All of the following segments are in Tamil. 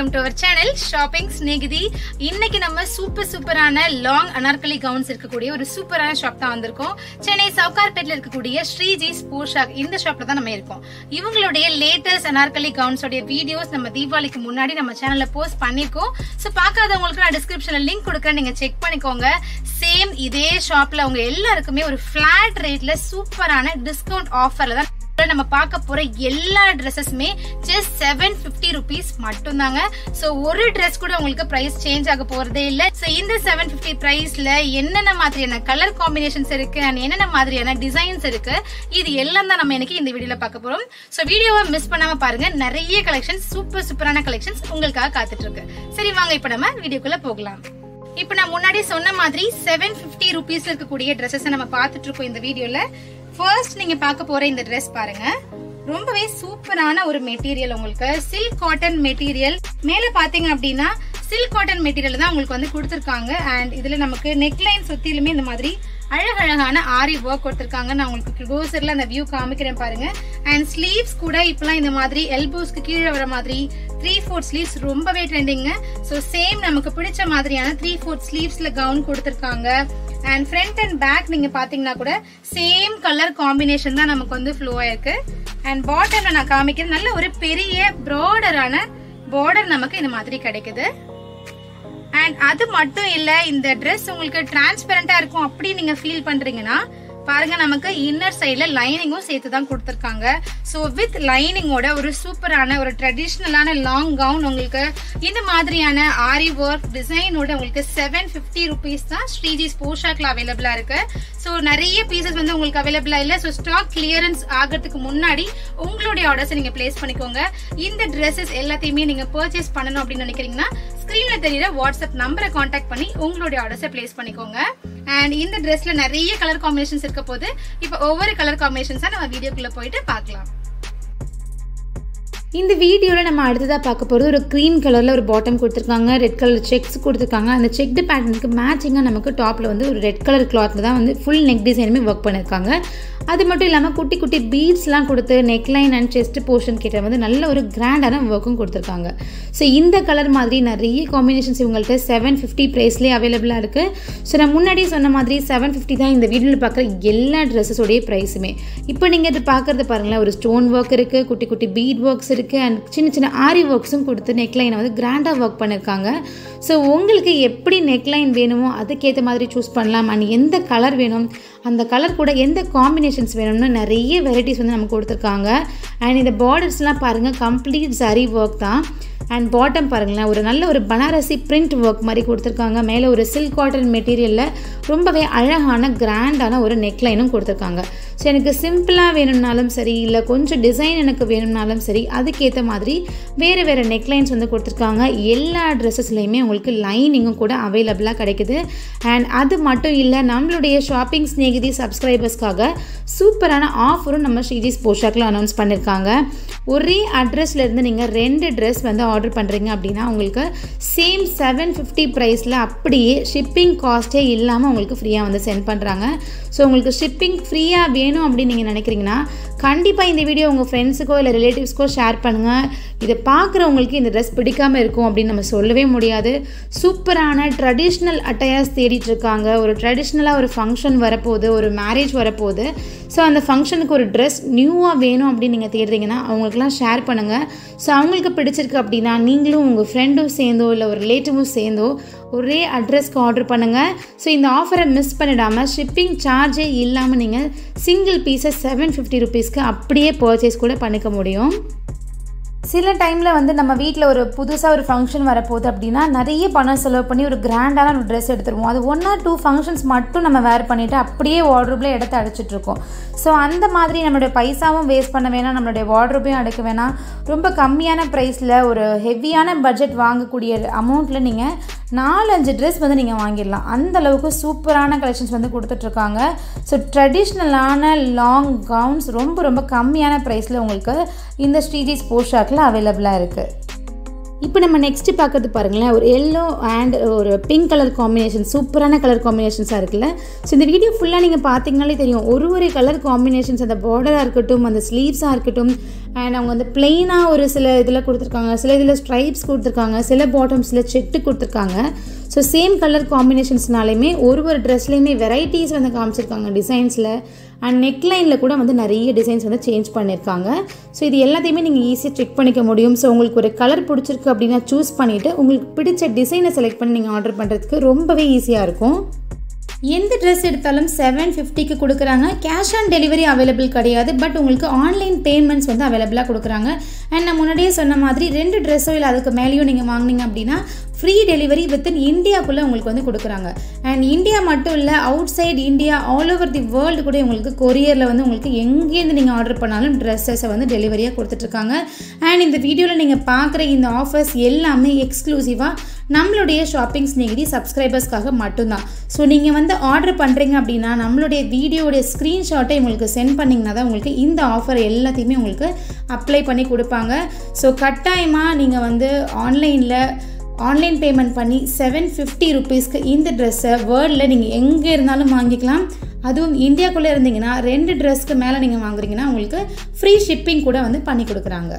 welcome to our channel shopping Snehithi இன்னைக்கு நம்ம சூப்பர் சூப்பரான லாங் அனார்கலி கவுன்ஸ் இருக்கக்கூடிய ஒரு சூப்பரான ஷாப் தான் வந்திருக்கோம் சென்னை சவுகார்பேட்ல இருக்கக்கூடிய ஸ்ரீஜிஸ் போஷாக் இந்த ஷாப்ல தான் நம்ம இருக்கோம் இவங்களுடைய லேட்டஸ்ட் அனார்கலி கவுன்ஸோடைய வீடியோஸ் நம்ம தீபாவளிக்கு முன்னாடி நம்ம சேனல்ல போஸ்ட் பண்ணிருக்கோம் ஸோ பார்க்காதவங்களுக்கு நான் டிஸ்கிரிப்ஷன்ல லிங்க் கொடுக்குறேன் நீங்க செக் பண்ணிக்கோங்க சேம் இதே ஷாப்ல அவங்க எல்லாருக்குமே ஒரு ஃபிளாட் ரேட்ல சூப்பரான டிஸ்கவுண்ட் ஆஃபர்ல தான் நம்ம பார்க்க போற எல்லா ட்ரெஸ்ஸஸ்மே ஜஸ்ட் செவன் பிப்டி ருபீஸ் மட்டும்தாங்க ஸோ ஒரு ட்ரெஸ் கூட உங்களுக்கு பிரைஸ் சேஞ்ச் ஆக போறதே இல்ல ஸோ இந்த செவன் பிப்டி பிரைஸ்ல என்னென்ன மாதிரியான கலர் காம்பினேஷன்ஸ் இருக்கு அண்ட் என்னென்ன மாதிரியான டிசைன்ஸ் இருக்கு இது எல்லாம் தான் நம்ம இன்னைக்கு இந்த வீடியோல பார்க்க போறோம் ஸோ வீடியோவை மிஸ் பண்ணாம பாருங்க நிறைய கலெக்ஷன்ஸ் சூப்பர் சூப்பரான கலெக்ஷன்ஸ் உங்களுக்காக காத்துட்டு இருக்கு சரி வாங்க இப்ப நம்ம வீடியோக்குள்ள போகலாம் இப்ப நான் முன்னாடி சொன்ன மாதிரி செவன் பிப்டி ருபீஸ் இருக்கக்கூடிய ட்ரெஸ்ஸஸ் நம்ம பார்த்துட்டு இருக்கோம் இந்த வீடியோல ஃபர்ஸ்ட் நீங்க பார்க்க போற இந்த ட்ரெஸ் பாருங்க ரொம்பவே சூப்பரான ஒரு மெட்டீரியல் உங்களுக்கு சில்க் காட்டன் மெட்டீரியல் மேல பாத்தீங்க அப்படின்னா சில்க் காட்டன் மெட்டீரியல் தான் உங்களுக்கு வந்து கொடுத்துருக்காங்க அண்ட் இதுல நமக்கு நெக்லைன் சுத்திலுமே இந்த மாதிரி அழகழகான ஆரி ஒர்க் கொடுத்துருக்காங்க நான் உங்களுக்கு க்ளோசர்ல அந்த வியூ காமிக்கிறேன் பாருங்க அண்ட் ஸ்லீவ்ஸ் கூட இப்பெல்லாம் இந்த மாதிரி எல்போஸ்க்கு கீழே வர மாதிரி த்ரீ ஃபோர்த் ஸ்லீவ்ஸ் ரொம்பவே ட்ரெண்டிங்க ஸோ சேம் நமக்கு பிடிச்ச மாதிரியான த்ரீ ஃபோர்த் ஸ்லீவ்ஸ்ல கவுன் கொடுத்துருக்காங்க அண்ட் ஃப்ரண்ட் அண்ட் பேக் நீங்க பாத்தீங்கன்னா கூட சேம் கலர் காம்பினேஷன் தான் நமக்கு வந்து ஃப்ளோ ஆயிருக்கு அண்ட் பாட்டம்ல நான் காமிக்கிறேன் நல்ல ஒரு பெரிய ப்ராடரான பார்டர் நமக்கு இந்த மாதிரி கிடைக்குது அண்ட் அது மட்டும் இல்ல இந்த Dress உங்களுக்கு டிரான்ஸ்பரண்டா இருக்கும் அப்படி நீங்க ஃபீல் பண்றீங்கன்னா பாருங்க நமக்கு இன்னர் சைட்ல லைனிங்கும் சேர்த்து தான் கொடுத்துருக்காங்க ஸோ வித் லைனிங்கோட ஒரு சூப்பரான ஒரு ட்ரெடிஷ்னலான லாங் கவுன் உங்களுக்கு இந்த மாதிரியான ஆரி ஒர்க் டிசைனோட உங்களுக்கு செவன் ஃபிஃப்டி ருபீஸ் தான் ஸ்ரீஜிஸ் போஷாக்ல அவைலபிளா இருக்கு ஸோ நிறைய பீசஸ் வந்து உங்களுக்கு அவைலபிளா இல்லை ஸோ ஸ்டாக் கிளியரன்ஸ் ஆகிறதுக்கு முன்னாடி உங்களுடைய ஆர்டர்ஸ் நீங்க பிளேஸ் பண்ணிக்கோங்க இந்த ட்ரெஸ்ஸஸ் எல்லாத்தையுமே நீங்க பர்ச்சேஸ் பண்ணணும் அப்படின்னு நினைக்கிறீங்கன்னா ஸ்கிரீன்ல தெரியுற வாட்ஸ்அப் நம்பரை காண்டாக்ட் பண்ணி உங்களுடைய ஆர்டர்ஸை பிளேஸ் பண்ணிக்கோங்க அண்ட் இந்த ட்ரெஸ்ல நிறைய கலர் காம்பினேஷன்ஸ் இருக்க போது இப்போ ஒவ்வொரு கலர் காம்பினேஷன்ஸா நம்ம வீடியோக்குள்ள போயிட்டு பார்க்கலாம் இந்த வீடியோவில் நம்ம அடுத்ததாக பார்க்க போகிறது ஒரு க்ரீம் கலரில் ஒரு பாட்டம் கொடுத்துருக்காங்க ரெட் கலர் செக்ஸ் கொடுத்துருக்காங்க அந்த செக்டு பேட்டர்னுக்கு மேட்சிங்காக நமக்கு டாப்பில் வந்து ஒரு ரெட் கலர் கிளாத்தில் தான் வந்து ஃபுல் நெக் டிசைனுமே ஒர்க் பண்ணியிருக்காங்க அது மட்டும் இல்லாமல் குட்டி குட்டி பீட்ஸ்லாம் கொடுத்து நெக்லைன் அண்ட் செஸ்ட் போர்ஷன் கிட்ட வந்து நல்ல ஒரு கிராண்டான ஒர்க்கும் கொடுத்துருக்காங்க ஸோ இந்த கலர் மாதிரி நிறைய காம்பினேஷன்ஸ் இவங்கள்ட்ட செவன் ஃபிஃப்டி ப்ரைஸ்லேயே அவைலபிளாக இருக்குது ஸோ நான் முன்னாடி சொன்ன மாதிரி செவன் ஃபிஃப்டி தான் இந்த வீடியோவில் பார்க்குற எல்லா ட்ரெஸ்ஸஸோடைய ப்ரைஸுமே இப்போ நீங்கள் இது பார்க்குறது பாருங்களேன் ஒரு ஸ்டோன் ஒர்க் இருக்குது குட்டி குட்டி பீட் ஒர்க்ஸ் இருக்குது அண்ட் சின்ன சின்ன ஆரி ஒர்க்ஸும் கொடுத்து நெக்லைனை வந்து கிராண்டாக ஒர்க் பண்ணியிருக்காங்க ஸோ உங்களுக்கு எப்படி நெக்லைன் வேணுமோ அதுக்கேற்ற மாதிரி சூஸ் பண்ணலாம் அண்ட் எந்த கலர் வேணும் அந்த கலர் கூட எந்த காம்பினேஷன்ஸ் வேணும்னு நிறைய வெரைட்டிஸ் வந்து நமக்கு கொடுத்துருக்காங்க அண்ட் இந்த பார்டர்ஸ்லாம் பாருங்கள் கம்ப்ளீட் சரி ஒர்க் தான் அண்ட் பாட்டம் பாருங்களேன் ஒரு நல்ல ஒரு பனாரசி பிரிண்ட் ஒர்க் மாதிரி கொடுத்துருக்காங்க மேலே ஒரு சில்க் காட்டன் மெட்டீரியலில் ரொம்பவே அழகான கிராண்டான ஒரு நெக்லைனும் கொடுத்துருக்காங்க ஸோ எனக்கு சிம்பிளாக வேணும்னாலும் சரி இல்லை கொஞ்சம் டிசைன் எனக்கு வேணும்னாலும் சரி அதுக்கேற்ற மாதிரி வேறு வேறு நெக்லைன்ஸ் வந்து கொடுத்துருக்காங்க எல்லா ட்ரெஸ்ஸஸ்லேயுமே உங்களுக்கு லைனிங்கும் கூட அவைலபிளாக கிடைக்குது அண்ட் அது மட்டும் இல்லை நம்மளுடைய ஷாப்பிங் ஸ்நேகிதி சப்ஸ்கிரைபர்ஸ்க்காக சூப்பரான ஆஃபரும் நம்ம ஸ்ரீஜிஸ் போஷாக்கில் அனௌன்ஸ் பண்ணியிருக்காங்க ஒரே அட்ரஸ்ல இருந்து நீங்கள் ரெண்டு ட்ரெஸ் வந்து ஆர்டர் பண்ணுறீங்க அப்படின்னா உங்களுக்கு சேம் செவன் ஃபிஃப்டி ப்ரைஸில் அப்படியே ஷிப்பிங் காஸ்ட்டே இல்லாமல் உங்களுக்கு ஃப்ரீயாக வந்து சென்ட் பண்ணுறாங்க ஸோ உங்களுக்கு ஷிப்பிங் ஃப்ரீயாக வேணும் அப்படின்னு நீங்கள் நினைக்கிறீங்கன்னா கண்டிப்பாக இந்த வீடியோ உங்கள் ஃப்ரெண்ட்ஸுக்கோ இல்லை ரிலேட்டிவ்ஸ்க்கோ ஷேர் பண்ணுங்கள் இதை பார்க்குறவங்களுக்கு இந்த ட்ரெஸ் பிடிக்காமல் இருக்கும் அப்படின்னு நம்ம சொல்லவே முடியாது சூப்பரான ட்ரெடிஷ்னல் அட்டையர்ஸ் தேடிட்டு இருக்காங்க ஒரு ட்ரெடிஷ்னலாக ஒரு ஃபங்க்ஷன் வரப்போகுது ஒரு மேரேஜ் வரப்போகுது ஸோ அந்த ஃபங்க்ஷனுக்கு ஒரு ட்ரெஸ் நியூவாக வேணும் அப்படின்னு நீங்கள் தேடுறீங்கன்னா அவங்களுக்குலாம் ஷேர் பண்ணுங்கள் ஸோ அவங்களுக்கு பிடிச்சிருக்கு அப்படின்னா நீங்களும் உங்கள் ஃப்ரெண்டும் சேர்ந்தோ இல்லை ஒரு ரிலேட்டிவும் சேர்ந்தோ ஒரே அட்ரஸ்க்கு ஆர்டர் பண்ணுங்கள் ஸோ இந்த ஆஃபரை மிஸ் பண்ணிடாமல் ஷிப்பிங் சார்ஜே இல்லாமல் நீங்கள் சிங்கிள் பீஸை செவன் ஃபிஃப்டி ருபீஸ்க்கு அப்படியே பர்ச்சேஸ் கூட பண்ணிக்க முடியும் சில டைமில் வந்து நம்ம வீட்டில் ஒரு புதுசாக ஒரு ஃபங்க்ஷன் வரப்போகுது அப்படின்னா நிறைய பணம் செலவு பண்ணி ஒரு கிராண்டான ஒரு ட்ரெஸ் எடுத்துருவோம் அது ஒன் ஆர் டூ ஃபங்க்ஷன்ஸ் மட்டும் நம்ம வேர் பண்ணிவிட்டு அப்படியே வார்ட்ரூப்பில் எடுத்து அடிச்சிட்ருக்கோம் ஸோ அந்த மாதிரி நம்மளுடைய பைசாவும் வேஸ்ட் பண்ண வேணாம் நம்மளுடைய வார்ட்ரூப்பையும் அடைக்க வேணாம் ரொம்ப கம்மியான ப்ரைஸில் ஒரு ஹெவியான பட்ஜெட் வாங்கக்கூடிய அமௌண்ட்டில் நீங்கள் நாலஞ்சு ட்ரெஸ் வந்து நீங்கள் வாங்கிடலாம் அந்த அளவுக்கு சூப்பரான கலெக்ஷன்ஸ் வந்து கொடுத்துட்ருக்காங்க ஸோ ட்ரெடிஷ்னலான லாங் கவுன்ஸ் ரொம்ப ரொம்ப கம்மியான ப்ரைஸில் உங்களுக்கு இந்த ஸ்ரீஜிஸ் போஷாக்கில் அவைலபிளாக இருக்குது இப்போ நம்ம நெக்ஸ்ட் பார்க்கறது பாருங்களேன் ஒரு எல்லோ அண்ட் ஒரு பிங்க் கலர் காம்பினேஷன் சூப்பரான கலர் காம்பினேஷன்ஸாக இருக்குல்ல ஸோ இந்த வீடியோ ஃபுல்லாக நீங்கள் பார்த்தீங்கனாலே தெரியும் ஒரு ஒரு கலர் காம்பினேஷன்ஸ் அந்த பார்டராக இருக்கட்டும் அந்த ஸ்லீவ்ஸாக இருக்கட்டும் அண்ட் அவங்க வந்து பிளெயினாக ஒரு சில இதில் கொடுத்துருக்காங்க சில இதில் ஸ்ட்ரைப்ஸ் கொடுத்துருக்காங்க சில பாட்டம்ஸில் செட்டு கொடுத்துருக்காங்க ஸோ சேம் கலர் காம்பினேஷன்ஸ்னாலையுமே ஒரு ஒரு ட்ரெஸ்லேயுமே வெரைட்டிஸ் வந்து காமிச்சிருக்காங்க டிசைன்ஸில் அண்ட் நெக்லைனில் கூட வந்து நிறைய டிசைன்ஸ் வந்து சேஞ்ச் பண்ணியிருக்காங்க ஸோ இது எல்லாத்தையுமே நீங்கள் ஈஸியாக செக் பண்ணிக்க முடியும் ஸோ உங்களுக்கு ஒரு கலர் பிடிச்சிருக்கு அப்படின்னா சூஸ் பண்ணிவிட்டு உங்களுக்கு பிடிச்ச டிசைனை செலக்ட் பண்ணி நீங்கள் ஆர்டர் பண்ணுறதுக்கு ரொம்பவே ஈஸியாக இருக்கும் எந்த ட்ரெஸ் எடுத்தாலும் செவன் ஃபிஃப்டிக்கு கொடுக்குறாங்க கேஷ் ஆன் டெலிவரி அவைலபிள் கிடையாது பட் உங்களுக்கு ஆன்லைன் பேமெண்ட்ஸ் வந்து அவைலபிளாக கொடுக்குறாங்க அண்ட் நான் முன்னாடியே சொன்ன மாதிரி ரெண்டு ட்ரெஸ்ஸோ இல்லை அதுக்கு மேலேயும் நீங்கள் வாங்கினீங்க அப்படின்னா ஃப்ரீ டெலிவரி வித்தின் இந்தியாக்குள்ளே உங்களுக்கு வந்து கொடுக்குறாங்க அண்ட் இந்தியா மட்டும் இல்லை outside India all over the world கூட உங்களுக்கு கொரியரில் வந்து உங்களுக்கு எங்கேருந்து நீங்கள் ஆர்டர் பண்ணாலும் ட்ரெஸ்ஸஸை வந்து டெலிவரியாக கொடுத்துட்ருக்காங்க அண்ட் இந்த வீடியோவில் நீங்கள் பார்க்குற இந்த ஆஃபர்ஸ் எல்லாமே எக்ஸ்க்ளூசிவாக நம்மளுடைய ஷாப்பிங் ஸ்நேகிதி சப்ஸ்கிரைபர்ஸ்க்காக மட்டும்தான் ஸோ நீங்கள் வந்து ஆர்டர் பண்ணுறீங்க அப்படின்னா நம்மளுடைய வீடியோடைய ஸ்க்ரீன்ஷாட்டை உங்களுக்கு சென்ட் பண்ணிங்கன்னா தான் உங்களுக்கு இந்த ஆஃபர் எல்லாத்தையுமே உங்களுக்கு அப்ளை பண்ணி கொடுப்பாங்க ஸோ கட்டாயமாக நீங்கள் வந்து ஆன்லைனில் ஆன்லைன் பேமெண்ட் பண்ணி செவன் ஃபிஃப்டி ருபீஸ்க்கு இந்த ட்ரெஸ்ஸை வேர்ல்டில் நீங்கள் எங்கே இருந்தாலும் வாங்கிக்கலாம் அதுவும் இந்தியாக்குள்ளே இருந்தீங்கன்னா ரெண்டு ட்ரெஸ்க்கு மேலே நீங்கள் வாங்குறீங்கன்னா உங்களுக்கு ஃப்ரீ ஷிப்பிங் கூட வந்து பண்ணி கொடுக்குறாங்க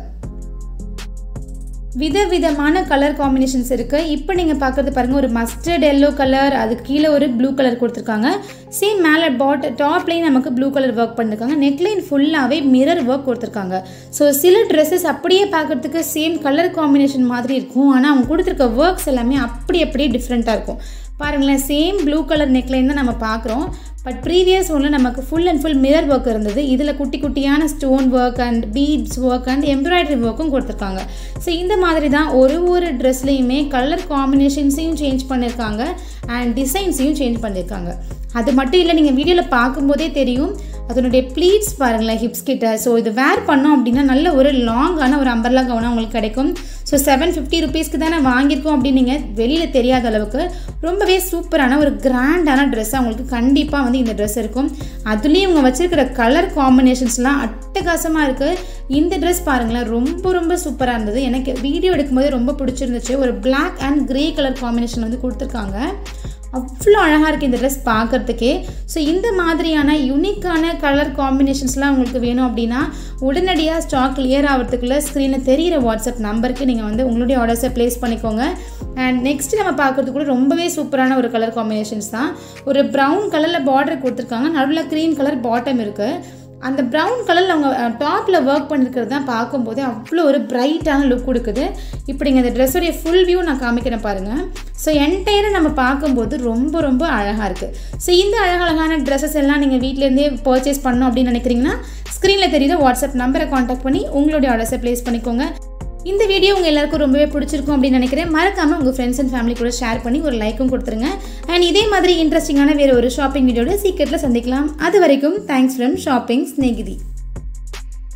விதவிதமான கலர் காம்பினேஷன்ஸ் இருக்குது இப்போ நீங்கள் பார்க்குறது பாருங்கள் ஒரு மஸ்டர்ட் எல்லோ கலர் அதுக்கு கீழே ஒரு ப்ளூ கலர் கொடுத்துருக்காங்க சேம் மேலே பாட் டாப்லேயும் நமக்கு ப்ளூ கலர் ஒர்க் பண்ணிருக்காங்க நெக்லைன் ஃபுல்லாகவே மிரர் ஒர்க் கொடுத்துருக்காங்க ஸோ சில ட்ரெஸ்ஸஸ் அப்படியே பார்க்குறதுக்கு சேம் கலர் காம்பினேஷன் மாதிரி இருக்கும் ஆனால் அவங்க கொடுத்துருக்க ஒர்க்ஸ் எல்லாமே அப்படி அப்படியே டிஃப்ரெண்ட்டாக இருக்கும் பாருங்களேன் சேம் ப்ளூ கலர் நெக்லைன் தான் நம்ம பார்க்குறோம் பட் ப்ரீவியஸ் ஒன்றில் நமக்கு full and full mirror work இருந்தது இதில் குட்டி குட்டியான stone work and beads work and embroidery ஒர்க்கும் கொடுத்துருக்காங்க ஸோ இந்த மாதிரி தான் ஒரு ஒரு ட்ரெஸ்லேயுமே கலர் காம்பினேஷன்ஸையும் சேஞ்ச் பண்ணியிருக்காங்க அண்ட் டிசைன்ஸையும் சேஞ்ச் பண்ணியிருக்காங்க அது மட்டும் இல்லை நீங்கள் வீடியோவில் பார்க்கும்போதே தெரியும் அதனுடைய ப்ளீட்ஸ் பாருங்களேன் ஹிப்ஸ் கிட்ட ஸோ இது வேர் பண்ணோம் அப்படின்னா நல்ல ஒரு லாங்கான ஒரு அம்பர்லா கவுனாக உங்களுக்கு கிடைக்கும் ஸோ செவன் ஃபிஃப்டி ருபீஸ்க்கு தானே வாங்கியிருக்கோம் அப்படின்னு நீங்கள் வெளியில் தெரியாத அளவுக்கு ரொம்பவே சூப்பரான ஒரு கிராண்டான ட்ரெஸ் அவங்களுக்கு கண்டிப்பாக வந்து இந்த ட்ரெஸ் இருக்கும் அதுலேயும் இவங்க வச்சிருக்கிற கலர் காம்பினேஷன்ஸ்லாம் அட்டகாசமாக இருக்குது இந்த ட்ரெஸ் பாருங்களேன் ரொம்ப ரொம்ப சூப்பராக இருந்தது எனக்கு வீடியோ எடுக்கும்போது ரொம்ப பிடிச்சிருந்துச்சு ஒரு black and grey colour combination வந்து கொடுத்துருக்காங்க அவ்வளோ அழகாக இருக்குது இந்த ட்ரெஸ் பார்க்குறதுக்கே ஸோ இந்த மாதிரியான யூனிக்கான கலர் காம்பினேஷன்ஸ்லாம் உங்களுக்கு வேணும் அப்படின்னா உடனடியாக ஸ்டாக் கிளியர் ஆகிறதுக்குள்ளே ஸ்க்ரீனில் தெரிகிற வாட்ஸ்அப் நம்பருக்கு நீங்கள் வந்து உங்களுடைய ஆர்டர்ஸை ப்ளேஸ் பண்ணிக்கோங்க அண்ட் நெக்ஸ்ட் நம்ம பார்க்குறது கூட ரொம்பவே சூப்பரான ஒரு கலர் காம்பினேஷன்ஸ் தான் ஒரு ப்ரௌன் கலரில் பார்டர் கொடுத்துருக்காங்க நடுவில் க்ரீம் கலர் பாட்டம் இருக்குது அந்த ப்ரௌன் கலரில் அவங்க டாப்பில் ஒர்க் பண்ணியிருக்கிறது தான் பார்க்கும்போது அவ்வளோ ஒரு பிரைட்டான லுக் கொடுக்குது இப்படிங்க இந்த ட்ரெஸ்ஸோடைய ஃபுல் வியூ நான் காமிக்கிறேன் பாருங்கள் ஸோ என்டையராக நம்ம பார்க்கும்போது ரொம்ப ரொம்ப அழகாக இருக்குது ஸோ இந்த அழகழகான ட்ரெஸ்ஸஸ் எல்லாம் நீங்கள் வீட்டிலேருந்தே பர்ச்சேஸ் பண்ணணும் அப்படின்னு நினைக்கிறீங்கன்னா ஸ்க்ரீனில் தெரியுற வாட்ஸ்அப் நம்பரை காண்டாக்ட் பண்ணி உங்களுடைய ஆர்டர்ஸை ப்ளேஸ் பண்ணிக்கோங்க இந்த வீடியோ உங்கள் எல்லாருக்கும் ரொம்பவே பிடிச்சிருக்கும் அப்படின்னு நினைக்கிறேன் மறக்காமல் உங்கள் ஃப்ரெண்ட்ஸ் அண்ட் ஃபேமிலி கூட ஷேர் பண்ணி ஒரு லைக்கும் கொடுத்துருங்க அண்ட் இதே மாதிரி இன்ட்ரெஸ்டிங்கான வேறு ஒரு ஷாப்பிங் வீடியோட சீக்கிரத்தில் சந்திக்கலாம் அது வரைக்கும் தேங்க்ஸ் ஃப்ரம் ஷாப்பிங் ஸ்நேகிதி